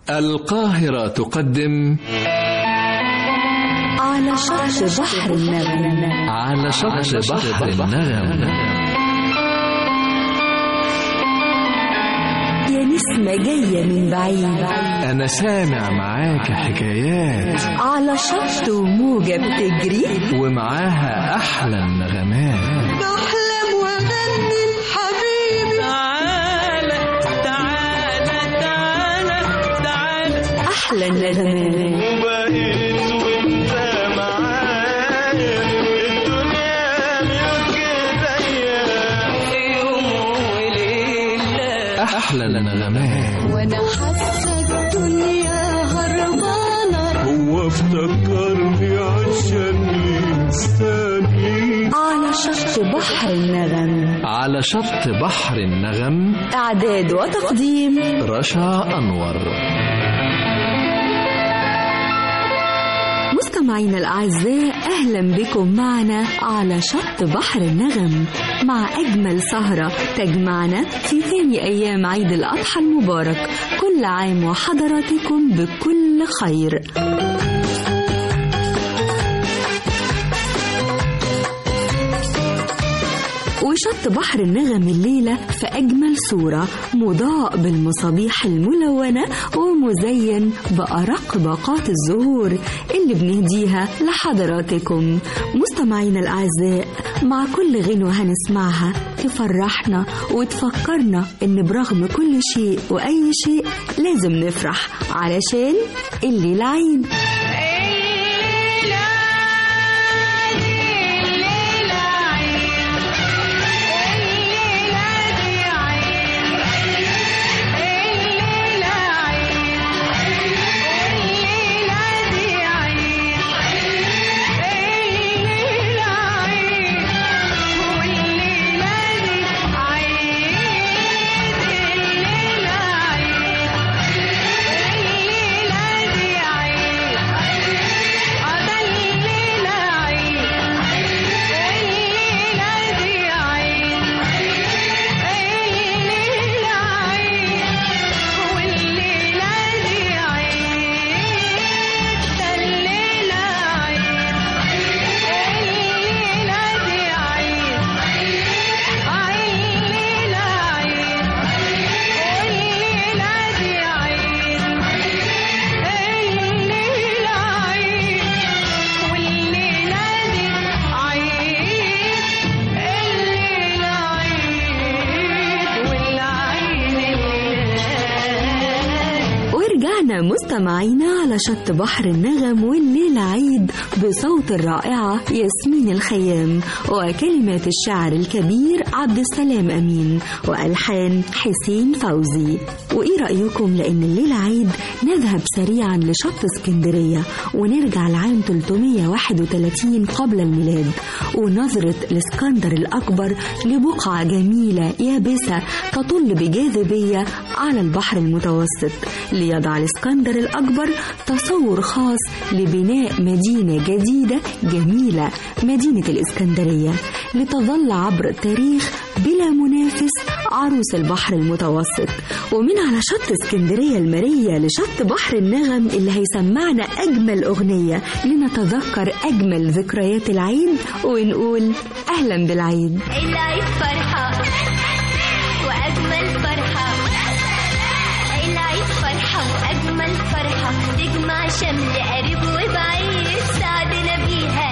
القاهرة تقدم على شط بحر النغم على شط بحر النغم يا نسمة جاية من بعيد أنا سامع معاك حكايات على شط وموجة بتجري ومعاها أحلى النغمات بحلم واغني حبيبي تعالى تعالى تعالى تعالى أحلى النغمات وبقيت وانت معايا الدنيا ملك ايديا يوم وليلة أحلى النغمات وأنا حاسة الدنيا هربانة هو افتكرني عشان ينساني على شط بحر النغم على شط بحر النغم إعداد وتقديم رشا أنور مستمعينا الأعزاء أهلا بكم معنا على شط بحر النغم مع أجمل سهرة تجمعنا في ثاني أيام عيد الأضحى المبارك كل عام وحضراتكم بكل خير وشط بحر النغم الليلة في أجمل صورة مضاء بالمصابيح الملونة ومزين بأرق باقات الزهور اللي بنهديها لحضراتكم مستمعينا الأعزاء مع كل غنوة هنسمعها تفرحنا وتفكرنا إن برغم كل شيء وأي شيء لازم نفرح علشان الليلة عيد ورجعنا مستمعينا على شط بحر النغم والليلة عيد بصوت الرائعة ياسمين الخيام وكلمات الشاعر الكبير عبد السلام أمين وألحان حسين فوزي وإيه رأيكم لأن الليلة عيد نذهب سريعا لشط اسكندرية ونرجع لعام 331 قبل الميلاد ونظرة الاسكندر الأكبر لبقعة جميلة يابسة تطل بجاذبية على البحر المتوسط ليضع الاسكندر الأكبر تصور خاص لبناء مدينة جديدة جميلة مدينة الإسكندرية لتظل عبر التاريخ بلا منافس عروس البحر المتوسط ومن على شط اسكندرية المارية لشط بحر النغم اللي هيسمعنا أجمل أغنية لنتذكر أجمل ذكريات العيد ونقول أهلا بالعيد العيد فرحة وأجمل فرحة العيد فرحة وأجمل فرحة تجمع شمل قريب وبعيد سعدنا بيها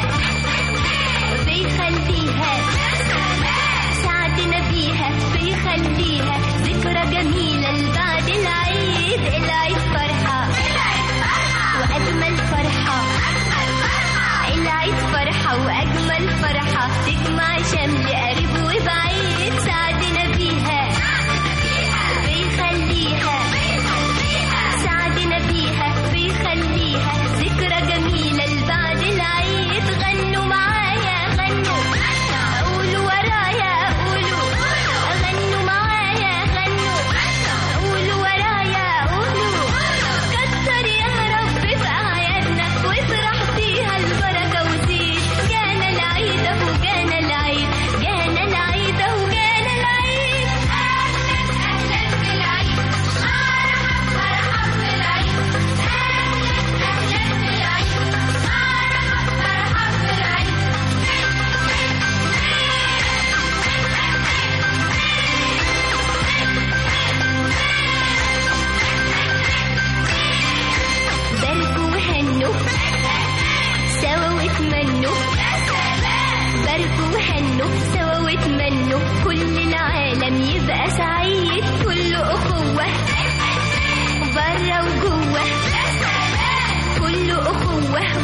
بيخليها سعدنا بيها بيخليها ذكرى جميلة لبعد العيد العيد فرحة وأجمل فرحة العيد فرحة وأجمل فرحة تجمع شمل قريب وبعيد سعدنا بيها بيخليها سعدنا بيها بيخليها ذكرى جميلة لبعد العيد غنوا معايا غنوا قولوا ورايا قولوا غنوا معايا غنوا قولوا ورايا قولوا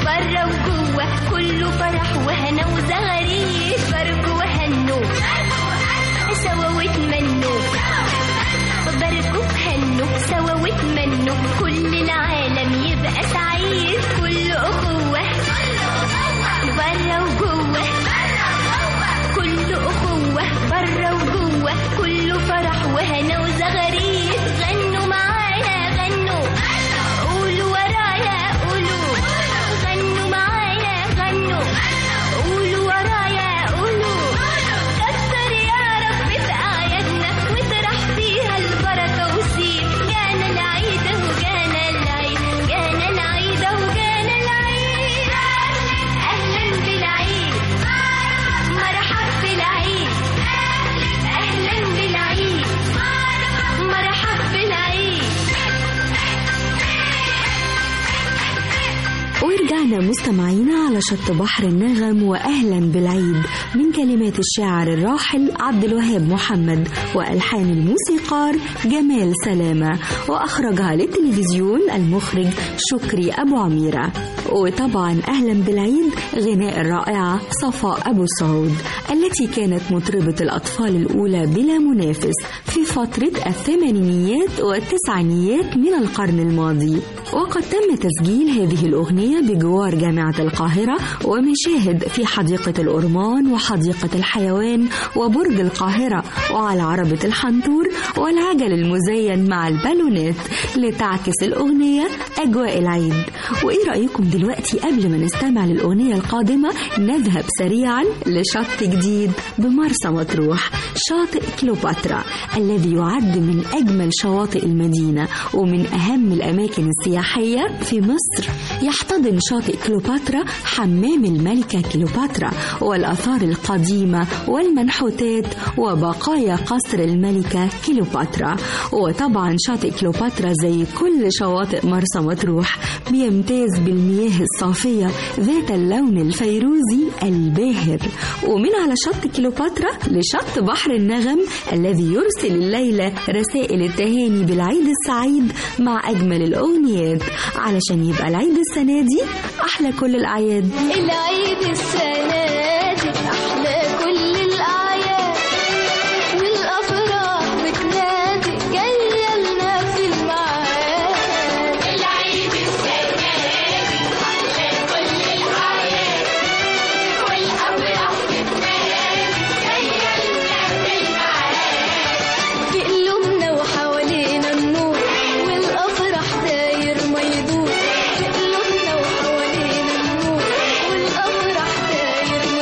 بره وجوه كله فرح وهنا وزغاريد باركوا وهنوا سوا واتمنوا باركوا وهنوا سوا واتمنوا كل العالم يبقى سعيد كل أخوة بره وجوه كل أخوة بره وجوه كله فرح وهنا وزغاريد غنوا معايا غنوا قولوا ورايا قولوا غنوا معايا غنوا قولوا ورايا قولوا كتر يا رب في أعيادنا واطرح فيها البركة وسيب جانا العيد وجانا العيد جانا العيد وجانا العيد أهلا بالعيد مرحب بالعيد أهلا بالعيد مرحب بالعيد ورجعنا مستمعينا على شط بحر النغم واهلا بالعيد من كلمات الشاعر الراحل عبد الوهاب محمد والحان الموسيقار جمال سلامه واخرجها للتلفزيون المخرج شكري ابو عميره وطبعا اهلا بالعيد غناء الرائعه صفاء ابو سعود التي كانت مطربه الاطفال الاولى بلا منافس في فتره الثمانينيات والتسعينيات من القرن الماضي وقد تم تسجيل هذه الأغنية بجوار جامعة القاهرة ومشاهد في حديقة الأورمان وحديقة الحيوان وبرج القاهرة وعلى عربة الحنطور والعجل المزين مع البالونات لتعكس الأغنية أجواء العيد وإيه رأيكم دلوقتي قبل ما نستمع للأغنية القادمة نذهب سريعا لشط جديد بمرسى مطروح شاطئ كليوباترا الذي يعد من أجمل شواطئ المدينة ومن أهم الأماكن السياحية في مصر يحتضن شاطئ كليوباترا حمام الملكة كليوباترا والآثار القديمة والمنحوتات وبقايا قصر الملكة كليوباترا وطبعا شاطئ كليوباترا زي كل شواطئ مرسى مطروح بيمتاز بالمياه الصافية ذات اللون الفيروزي الباهر ومن على شط كليوباترا لشط بحر النغم الذي يرسل الليلة رسائل التهاني بالعيد السعيد مع أجمل الأغنيات علشان يبقى العيد السنة دي أحلى كل الأعياد العيد السنة دي أحلى كل الأعياد والأفراح بتنادي جاية لنا في الميعاد العيد السنة دي أحلى كل الأعياد والأفراح بتنادي جاية لنا في الميعاد في قلوبنا وحوالينا النور والأفراح داير ما يدور في قلوبنا وحوالينا النور والأفراح داير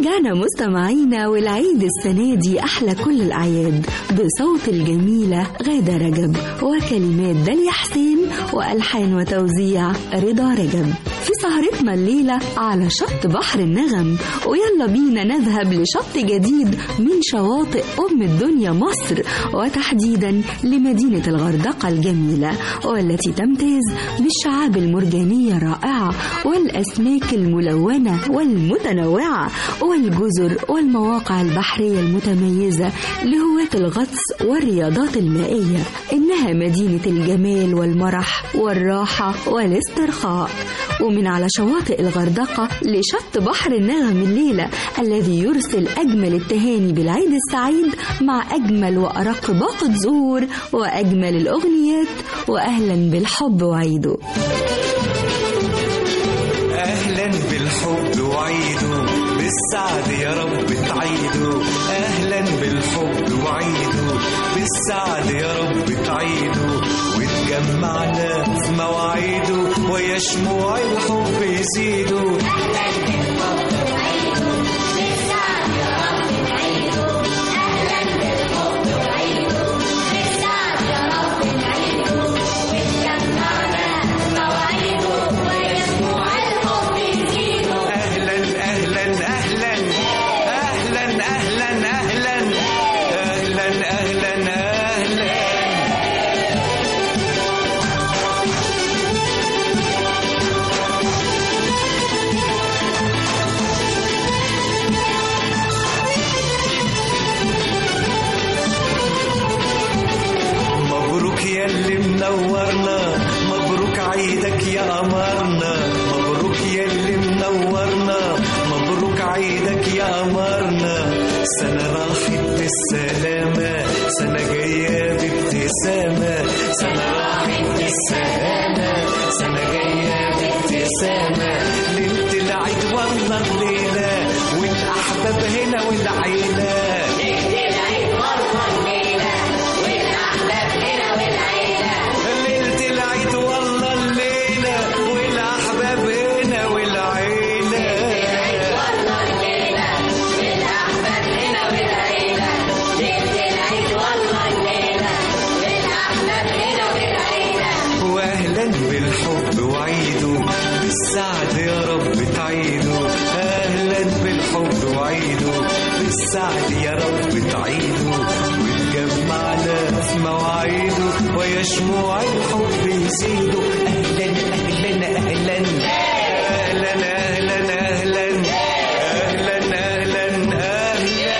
ورجعنا مستمعينا والعيد السنة دي أحلى كل الأعياد بصوت الجميلة غادة رجب وكلمات داليا حسين وألحان وتوزيع رضا رجب في سهرتنا الليلة على شط بحر النغم ويلا بينا نذهب لشط جديد من شواطئ أم الدنيا مصر وتحديدا لمدينة الغردقة الجميلة والتي تمتاز بالشعاب المرجانية الرائعة والأسماك الملونة والمتنوعة والجزر والمواقع البحرية المتميزة لهواة الغطس والرياضات المائية إنها مدينة الجمال والمرح والراحة والاسترخاء ومن على شواطئ الغردقة لشط بحر النغم الليلة الذي يرسل أجمل التهاني بالعيد السعيد مع أجمل وأرق باقة زهور وأجمل الأغنيات وأهلا بالحب وعيده اهلا بالحب وعيده بالسعد يا رب تعيده اهلا بالحب وعيده بالسعد يا رب تعيده وتجمعنا في مواعيده ويا شموع الحب يزيدوا اهلا اهلا اهلا اهلا اهلا اهلا اهلا اهلا اهلا مبروك يا اللي منورنا مبروك عيدك يا قمرنا مبروك يا اللي منورنا مبروك عيدك يا قمرنا سنة راحت بالسلامة سنة جاية بابتسامة سنة راحت بالسلامة سنة جاية بابتسامة ليلة العيد والله الليلة والأحباب هنا والعيلة ليلة العيد والله الليلة والأحباب هنا والعيلة واهلا بالحب وعيده بالسعد يا رب تعيده اهلا بالحب وعيده بالسعد يا رب تعيده وتجمعنا في مواعيده ويا شموع الحب يزيدوا اهلا اهلا اهلا اهلا اهلا اهلا اهلا اهلا اهلا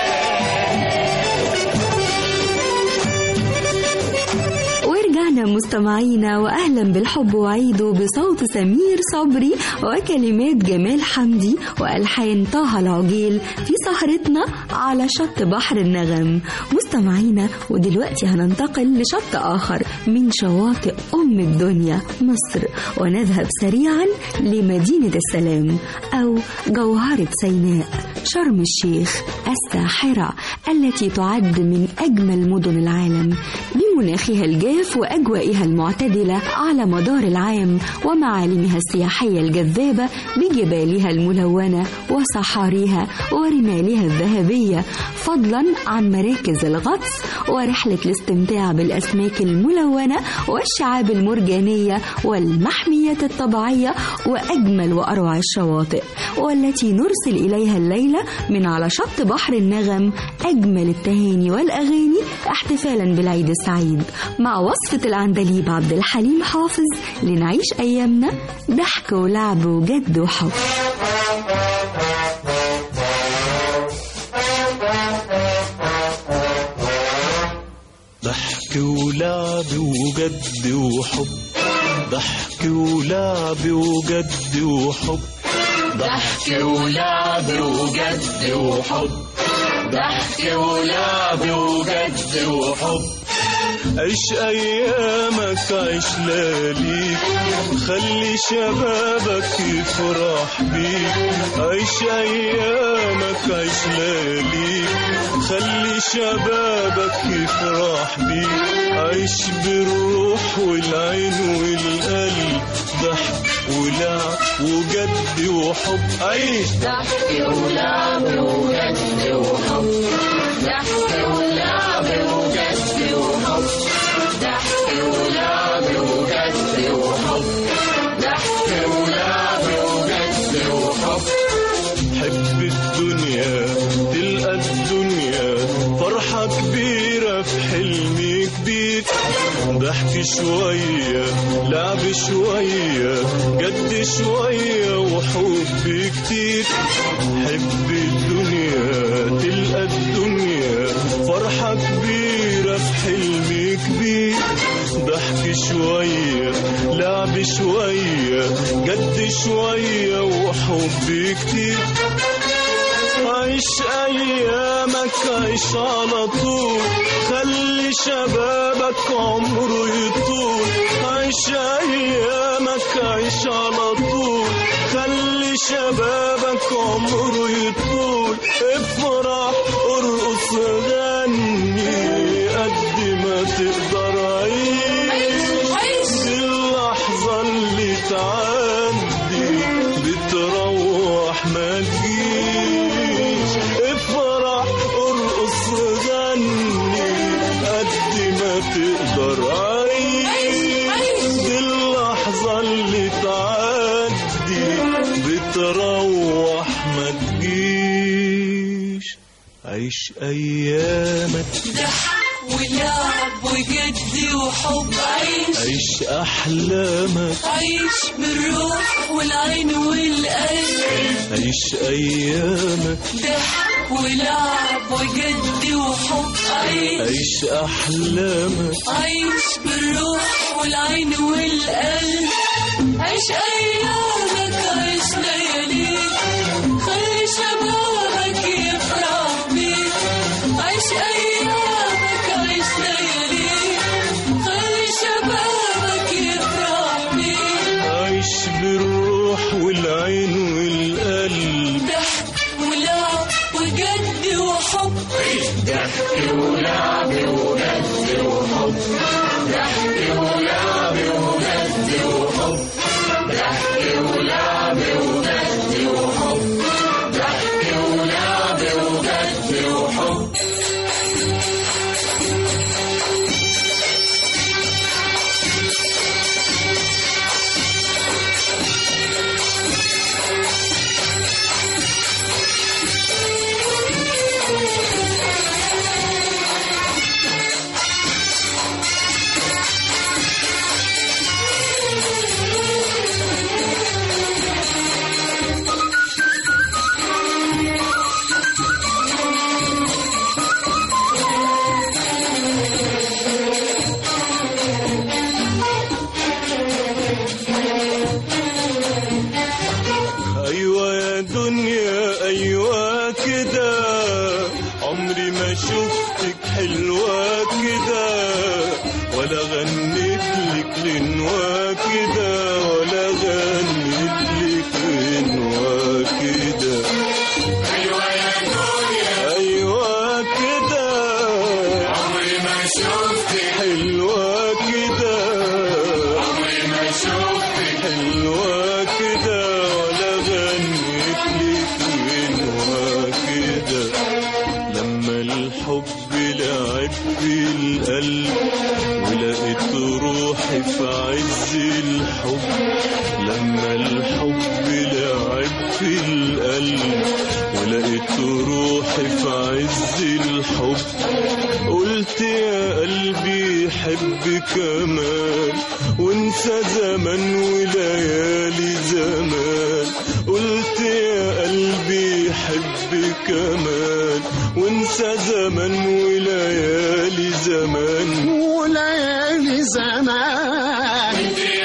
ورجعنا مستمعينا واهلا بالحب وعيده بصوت سمير صبري وكلمات جمال حمدي والحان طه العجيل في سهرتنا على شط بحر النغم مستمعينا ودلوقتي هننتقل لشط اخر من شواطئ ام الدنيا مصر ونذهب سريعا لمدينه السلام او جوهره سيناء شرم الشيخ الساحره التي تعد من اجمل مدن العالم بمناخها الجاف واجوائها المعتدله على مدار العام ومعالمها السياحيه الجذابه بجبالها الملونه وصحاريها ورمالها الذهبيه فضلا عن مراكز الغطس ورحله الاستمتاع بالاسماك الملونه والشعاب المرجانيه والمحميات الطبيعيه واجمل واروع الشواطئ والتي نرسل اليها الليله من على شط بحر النغم اجمل التهاني والاغاني احتفالا بالعيد السعيد مع وصفه العندليب عبد الحليم حافظ لنعيش ايامنا ضحك ولعب وجد وحب ضحك ولعب وجد وحب ضحك ولعب وجد وحب ضحك ولعب وجد وحب ضحك ولعب وجد وحب عيش ايامك عيش لياليك خلي شبابك يفرح بيك عيش ايامك عيش لياليك خلي شبابك يفرح بيك عيش بالروح والعين والقلب ضحك ولعب وجد وحب عيش ضحك ولعب وجد وحب ضحك ولعب وجد وحب ضحك ولعب وجد وحب ضحك ولعب وجد وحب حب الدنيا تلقى الدنيا فرحة كبيرة في حلم كبير ضحك شوية لعب شوية جد شوية وحب كتير حب الدنيا تلقى الدنيا فرحة كبيرة في حلم كبير ضحك شوية لعب شوية جد شوية وحب كتير عيش أيامك عيش على طول خلي شبابك عمره يطول عيش أيامك عيش على طول خلي شبابك عمره يطول افرح ارقص غني قد ما تقدر عيش دي اللحظة اللي تعدي بتروح ما تجيش افرح ارقص غني قد ما تقدر عيش دي اللحظة اللي تعدي بتروح ما تجيش عيش أيامك ولعب وجد وحب عيش عيش أحلامك عيش بالروح والعين والقلب عيش أيامك ضحك ولعب وجد وحب عيش عيش أحلامك عيش بالروح والعين والقلب عيش أيامك عيش لياليك خلي شبابك يفرح بيك عيش أيامك عيش لياليك خلي شبابك يفرح بيك عيش بالروح والعين والقلب ضحك ولعب وجد وحب ضحك ولعب وجد وحب ضحك ولعب وجد وحب ضحك ولعب وجد وحب ضحك ولعب وجد وحب أيوة يا دنيا أيوة كده عمري ما شفتك حلوة كده ولا غنيت لك غنوة كده ولا غنيت لك غنوة كده أيوة يا دنيا أيوة كده عمري ما شفتك حلوة كده عمري ما شفتك حلوة كده ولا غنيت لك غنوة كده لما الحب لعب في القلب ولقيت روحي في عز الحب لما الحب لعب في القلب ولقيت روحي في عز الحب قلت يا قلبي حب كمان وانسى زمن وليالي زمان قلت يا قلبي حب كمان وانسى زمن وليالي زمان وليالي زمان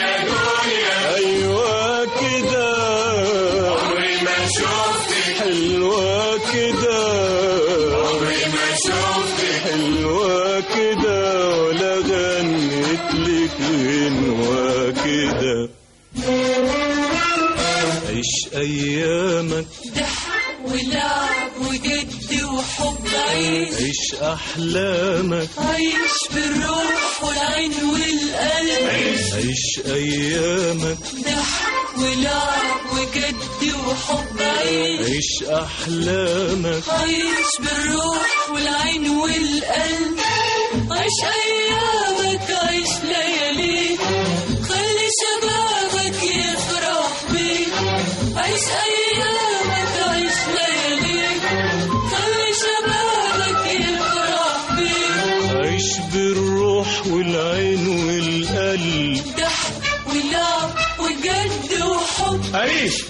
ايوه كده عمري ما شفتك حلوه كده عمري ما شفتك حلوة كده ولا غنيت لك غنوة كده عيش أيامك ضحك ولعب وجد وحب عيش عيش أحلامك عيش بالروح والعين والقلب عيش أيامك ضحك ولعب وجد وحب عيش عيش أحلامك عيش بالروح والعين والقلب عيش أيامك عيش لياليك خلي شبابك يفرح بيك عيش أيامك عيش لياليك خلي شبابك يفرح بيك عيش بالروح والعين والقلب ضحك ولعب وجد وحب عيش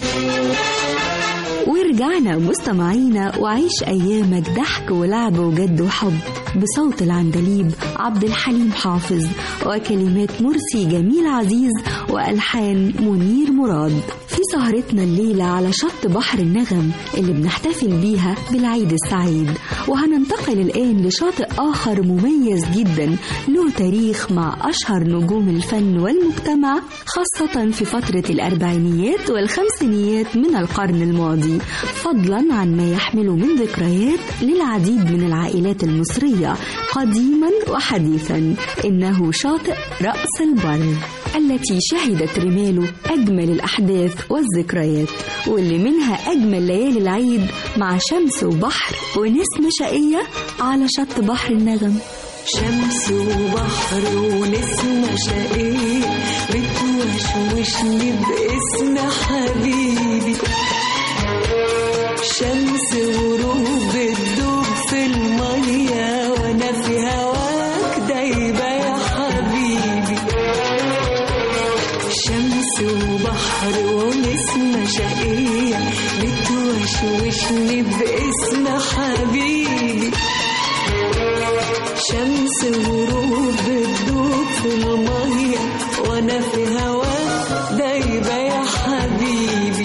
ورجعنا مستمعينا وعيش أيامك ضحك ولعب وجد وحب بصوت العندليب عبد الحليم حافظ وكلمات مرسي جميل عزيز وألحان منير مراد في سهرتنا الليلة على شط بحر النغم اللي بنحتفل بيها بالعيد السعيد وهننتقل الآن لشاطئ آخر مميز جدا له تاريخ مع أشهر نجوم الفن والمجتمع خاصة في فترة الأربعينيات والخمسينيات من القرن الماضي فضلا عن ما يحمله من ذكريات للعديد من العائلات المصرية قديما وحديثا إنه شاطئ رأس البر التي شهدت رماله أجمل الأحداث والذكريات واللي منها أجمل ليالي العيد مع شمس وبحر ونسمة شقية على شط بحر النغم شمس وبحر ونسمة شقية بتوشوشني باسم حبيبي شمس وروح بتدوب في المية وانا في هواك دايبة يا حبيبي شمس وبحر ونسمة شقية بتوشوشني باسم حبيبي شمس وروح بتدوب في المية وانا في هواك دايبة يا حبيبي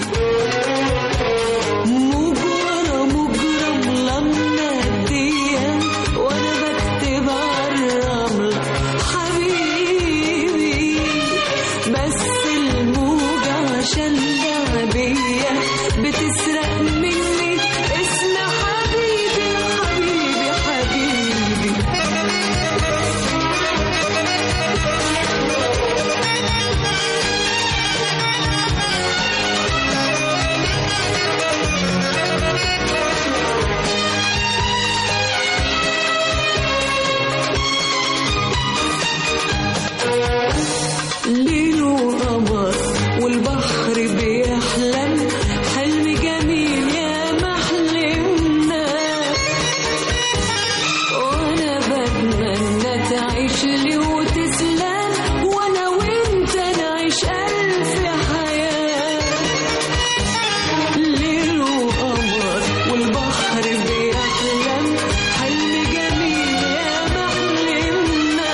مجرى مجرى ملمة الدية وانا بكتب عالرملة حبيبي بس الموجة عشان لعبية بتسرق مني اسم حبيبي حبيبي حبيبي ليل وقمر والبحر بيحلم حلم جميل يا محلمنا وانا بتمنى تعيش لي وتسلم وانا وانت نعيش الف حياه ليل وقمر والبحر بيحلم حلم جميل يا محلمنا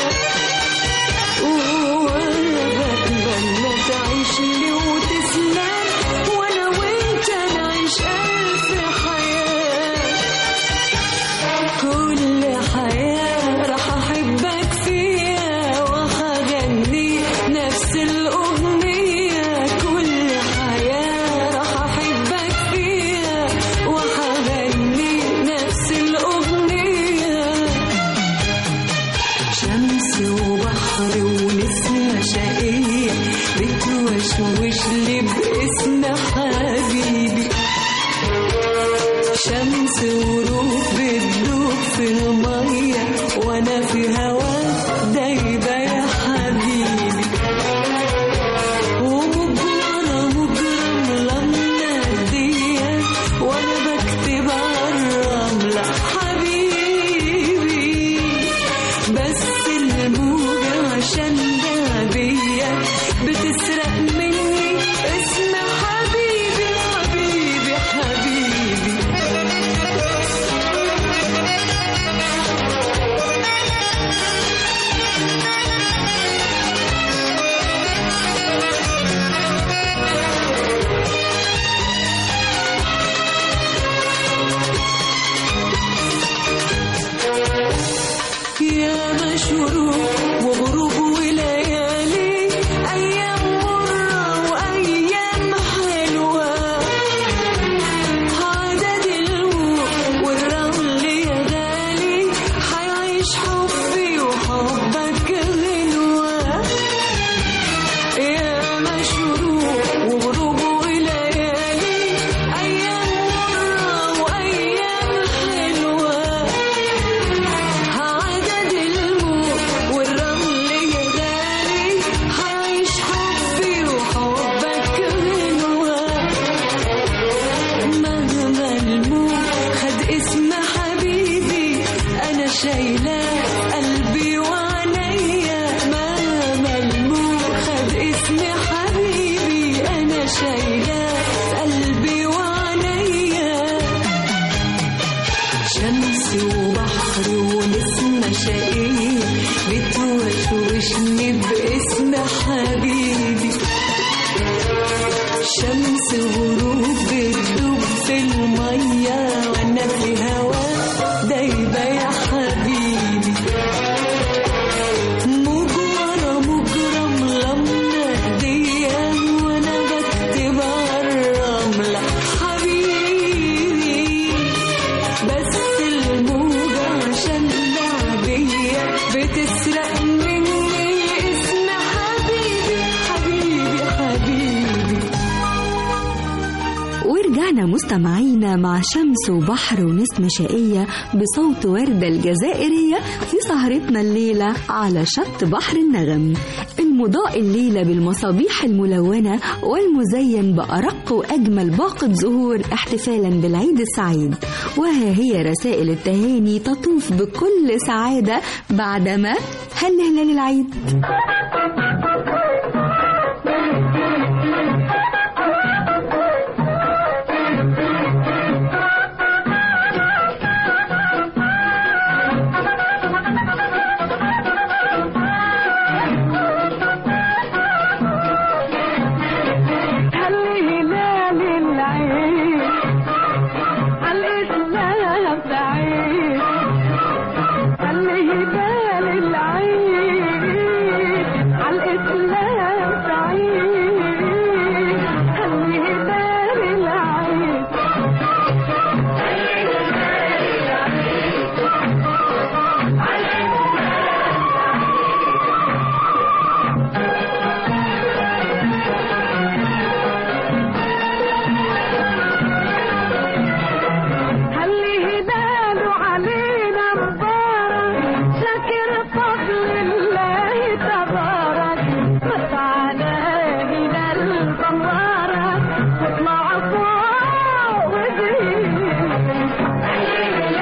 وانا بتمنى تعيش لي وتسلم وانا وانت نعيش الف حياه كل حياه راح احبك فيها وهغني نفس الاغنيه كل حياه راح احبك فيها وهغني نفس الاغنيه شمس وبحر ونسمة شقية بتوشوش لي باسم حبيبي شمس وروح بتدوب في المية وانا في هواك دايبة يا حبيبي ومجرى مجرى ملمة الدية وانا بكتب عالرملة حبيبي بس الموجة عشان لعبية بتسرق مني اسم حبيبي حبيبي حبيبي يا مشروق وغروب وليالي أيام مرة غروب بتدوب في المية وانا في هواك دايبة يا حبيبي موج ورا موج رملة منادية وانا بكتب عالرملة حبيبي بس الموجة عشان لعبية بتسرق مني اسم حبيبي حبيبي حبيبي ورجعنا مستمعينا مع شمس وبحر ونسمة شقية بصوت وردة الجزائرية في سهرتنا الليلة على شط بحر النغم المضاء الليلة بالمصابيح الملونة والمزين بأرق وأجمل باقة زهور احتفالا بالعيد السعيد وها هي رسائل التهاني تطوف بكل سعادة بعدما هل هلال العيد هلال العيد عالإسلام سعيد هلال العيد عالإسلام سعيد هلال العيد هلي هلاله علينا مبارك شاكر فضل الله تبارك متعنا هلال المبارك واطلع فوق وزيد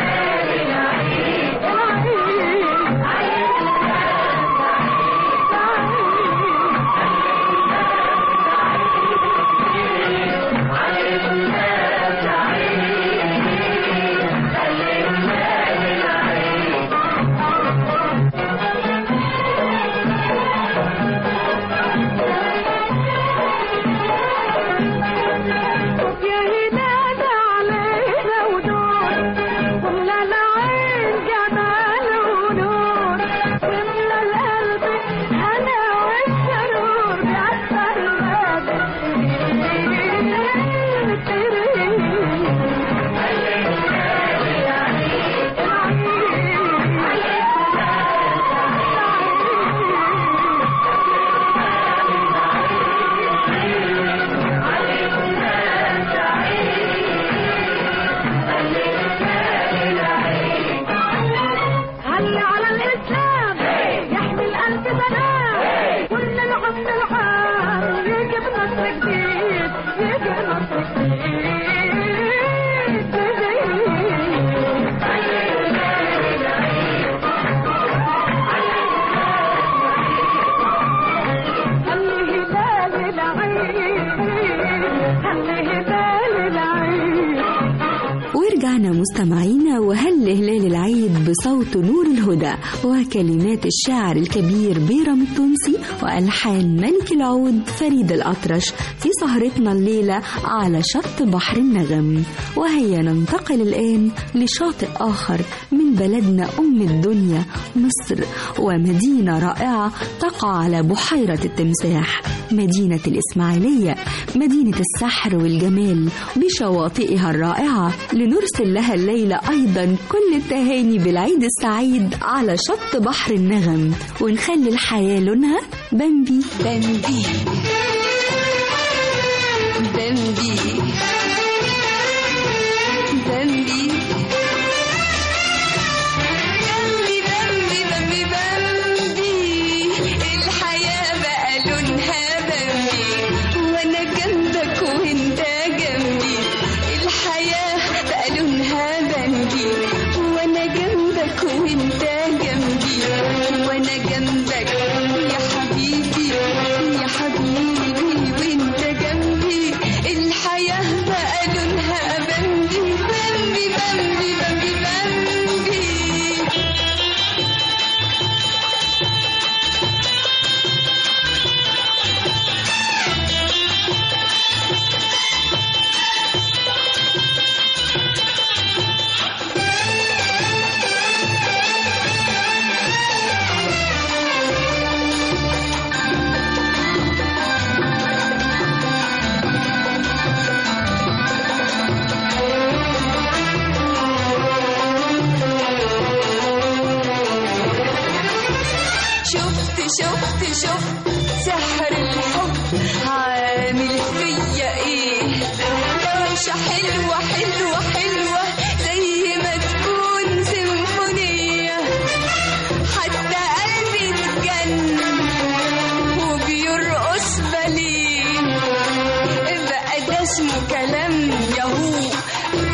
يا هلال علينا ودور وملا العين جمال ونور وملا القلب هنا والسرور بأكثر هل على الإسلام يحمي القلب سلام كل الحب الحار يجيب نصر جديد يجيب نصر جديد هل هلال العيد هل هلال العيد ورجعنا مستمعينا وهل هلال العيد بصوت نور الهدى وكلمات الشاعر الكبير بيرم التونسي وألحان ملك العود فريد الأطرش في سهرتنا الليلة على شط بحر النغم وهيا ننتقل الآن لشاطئ آخر من بلدنا أم الدنيا مصر ومدينة رائعة تقع على بحيرة التمساح مدينة الإسماعيلية مدينة السحر والجمال بشواطئها الرائعة لنرسل لها الليلة أيضا كل التهاني بالعيد السعيد على شط بحر النغم ونخلي الحياة لونها بمبي بمبي بمبي بمبي بمبي بمبي بمبي بمبي الحياة بقى لونها بمبي وانا جنبك وانت جنبي الحياة بقى لونها بمبي وانا جنبك وانت جنبي وانا جنبك يا حبيبي يا حبيبي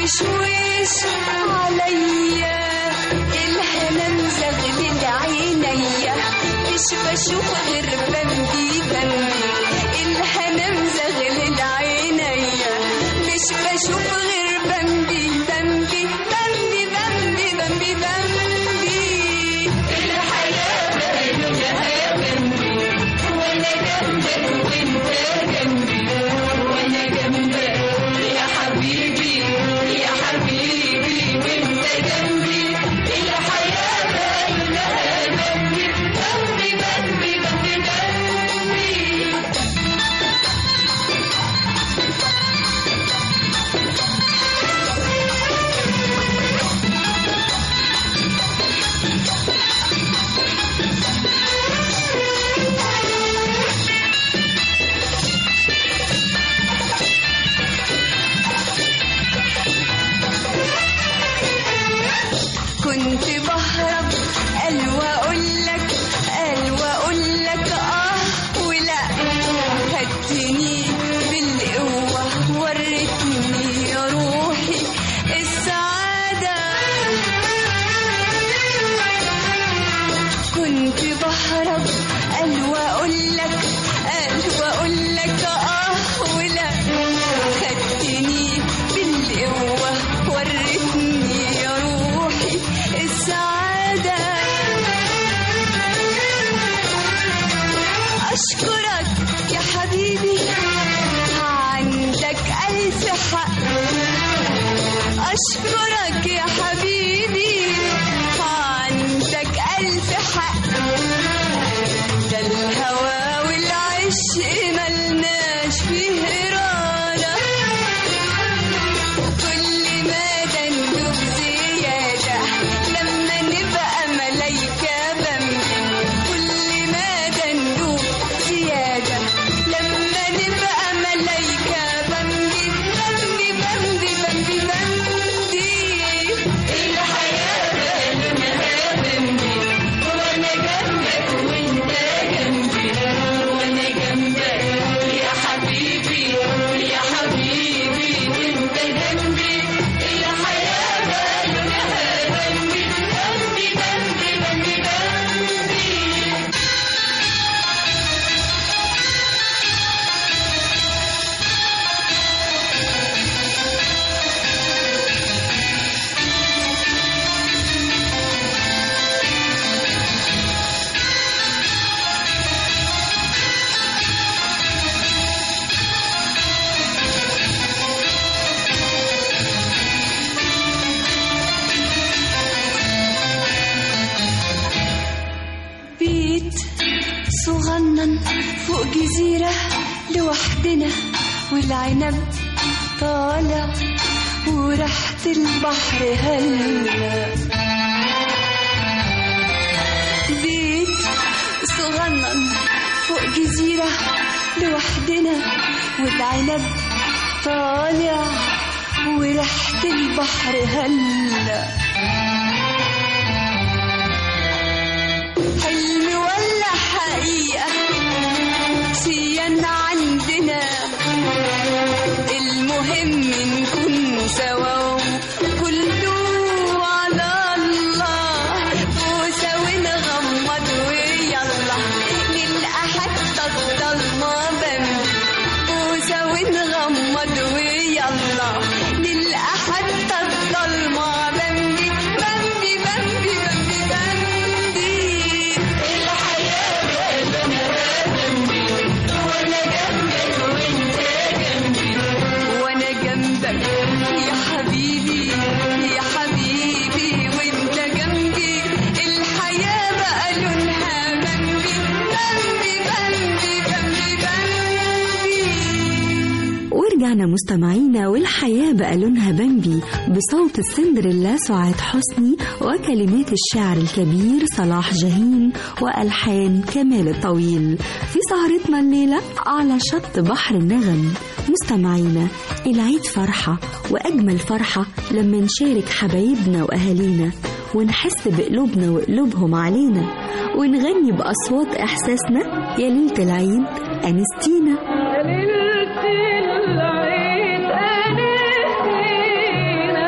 وشويش عليا الهنا مزغلل عينيا مش بشوف غير بمبي بمبي الهنا مزغلل عينيا مش بشوف غير بمبي بمبي بمبي بمبي بمبي بمبي الحياة بقلبها يا بمبي وانا جنبك وانت جنبي وانا جنبك يا حبيبي يا حبيبي وانت جنبي الحياة بقلبها يا بمبي بمبي بمبي بمبي بمبي كنت بهرب قال واقول لك قال واقول لك اه ولا خدتني بالقوه وريتني يا روحي السعاده كنت بهرب قال واقول لك قال واقول لك اه ولا خدتني بالقوه وريتني يا روحي السعاده اشكرك يا حبيبي عندك الف حق أشكرك يا حبيبي عندك ألف حق ده الهوى والعشق ملناش فيه إرادة كل ما ندوب زيادة لما نبقى ملايكة بمبي كل ما ندوب زيادة لما نبقى ملايكة بمبي بمبي بمبي بمبي بمبي الحياة بقلبها بمبي وانا جنبك وانت جنبي وانا جنبك يا حبيبي يا حبيبي وانت جنبي الحياة بقلبها بمبي بمبي بمبي بمبي بمبي بيت صغنن فوق جزيرة لوحدنا والعنب طالع وريحة البحر هلا بيت صغنن فوق جزيرة لوحدنا والعنب طالع وريحة البحر هلا حلم ولا حقيقة سيان عندنا المهم نكون سوا وكله على الله وسوا نغمض ويلا نلقى حتى الضلمة بمبي وسوا نغمض ويلا نلقى حتى الضلمة بمبي بمبي بمبي بمبي بمبي الحياة بقلبها بمبي وانا جنبك وانت جنبي وانا جنبك يا حبيبي يا حبيبي وانت جنبي الحياة بقى لونها بمبي بمبي بمبي بمبي بمبي ورجعنا مستمعينا والحياة بقى لونها بمبي بصوت السندريلا سعاد حسني وكلمات الشاعر الكبير صلاح جاهين وألحان كمال الطويل في سهرتنا الليلة على شط بحر النغم مستمعينا العيد فرحة وأجمل فرحة لما نشارك حبايبنا وأهالينا ونحس بقلوبنا وقلوبهم علينا ونغني بأصوات إحساسنا يا ليلة العيد أنستينا ليلة العيد أنستينا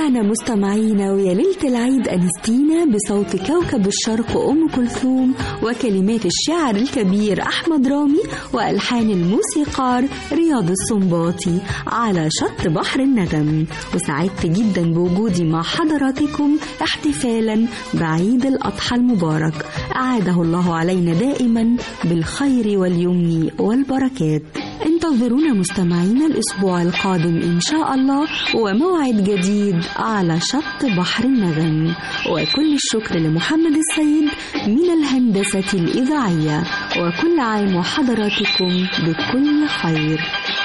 ورجعنا مستمعينا ويا ليلة العيد أنستينا بصوت كوكب الشرق أم كلثوم وكلمات الشاعر الكبير أحمد رامي وألحان الموسيقار رياض السنباطي على شط بحر الندم وسعدت جدا بوجودي مع حضراتكم احتفالا بعيد الأضحى المبارك أعاده الله علينا دائما بالخير واليمن والبركات انتظرونا مستمعينا الأسبوع القادم إن شاء الله وموعد جديد على شط بحر النغم وكل الشكر لمحمد السيد من الهندسة الإذاعية وكل عام وحضراتكم بكل خير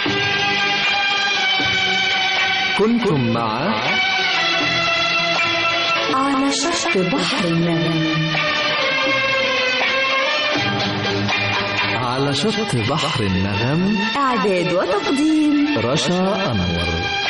كنتم مع على شط بحر النغم على شط بحر النغم إعداد وتقديم رشا أنور